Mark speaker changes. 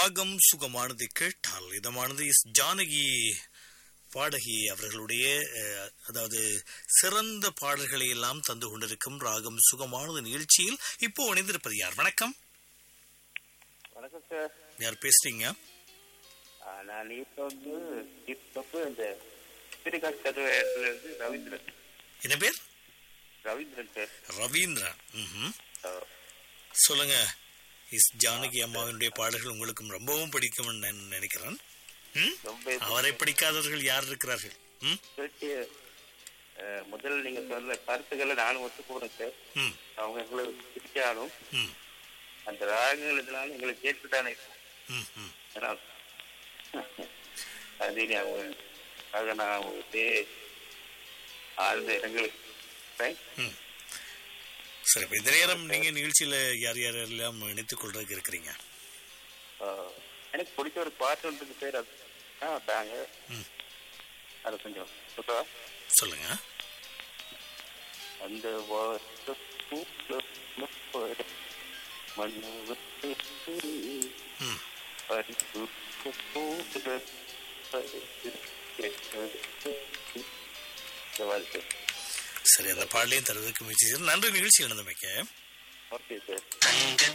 Speaker 1: ராகம் சுகமானது கேட்டால் இதமானது எஸ் ஜானகி பாடகி அவர்களுடைய அஹ், அதாவது சிறந்த பாடல்களை எல்லாம் தந்து கொண்டிருக்கும் ராகம் சுகமானது நிகழ்ச்சியில் இப்போ இணைந்திருப்பது யார் வணக்கம்
Speaker 2: வணக்கம் சார்
Speaker 1: யார் பேசுறீங்க
Speaker 2: ஆ, நான் இப்ப வந்து இப்ப வந்து இந்த ஸ்ரீகாந்த் கதுவேல இருந்து ரவீந்திரன்
Speaker 1: என்ன பேர்
Speaker 2: ரவீந்திரன் சார்
Speaker 1: ரவீந்திரன் ம்ஹும்.
Speaker 2: ஆ,
Speaker 1: சொல்லுங்க எஸ் ஜானகி அம்மாவினுடைய பாடல்கள் உங்களுக்கும் ரொம்பவும் பிடிக்கும் நான் நினைக்கிறேன் ம்?
Speaker 2: ரொம்ப
Speaker 1: அவரை பிடிக்காதவர்கள் யார் இருக்கிறார்கள் ம்?
Speaker 2: கேட்டு, ஆ, முதல்ல நீங்க சொன்ன கருத்துக்களை நானும் ஒத்து போறேன் சார்
Speaker 1: ம்
Speaker 2: அவங்க எங்களுக்கு பிடிச்சாலும்
Speaker 1: ம்
Speaker 2: அந்த ராகங்கள் இதனால எங்களுக்கு கேட்டுதானே
Speaker 1: ம் ம்
Speaker 2: ஏன்னா, அது நீ அவங்க ஆக நான் உங்களுக்கு ஆழ்ந்த இடங்களுக்கு right?
Speaker 1: ம். சரி இப்ப இந்த நேரம் நீங்க நிகழ்ச்சியில யார் யாரெல்லாம் இணைத்துக் கொள்றதுக்கு இருக்கிறீங்க
Speaker 2: ஆ, எனக்கு பிடிச்ச ஒரு பாட்டு ஒன்று இருக்கு சார் அது ஆ தாங்க
Speaker 1: ம்.
Speaker 2: அது கொஞ்சம் சொல்றா
Speaker 1: சொல்லுங்க
Speaker 2: அந்த வார்த்தை பூக்கள் மலர் மண்ணு விட்டு
Speaker 1: ம்
Speaker 2: பறிப்பு பூக்கள் பறித்து கேட்டது. இந்த வாழ்க்கை
Speaker 1: சரி அந்த பாடலையும் தருவதற்கு முயற்சி செய்கிறேன். நன்றி நிகழ்ச்சி நடந்தமைக்க
Speaker 2: ஓகே சார்
Speaker 3: தங்க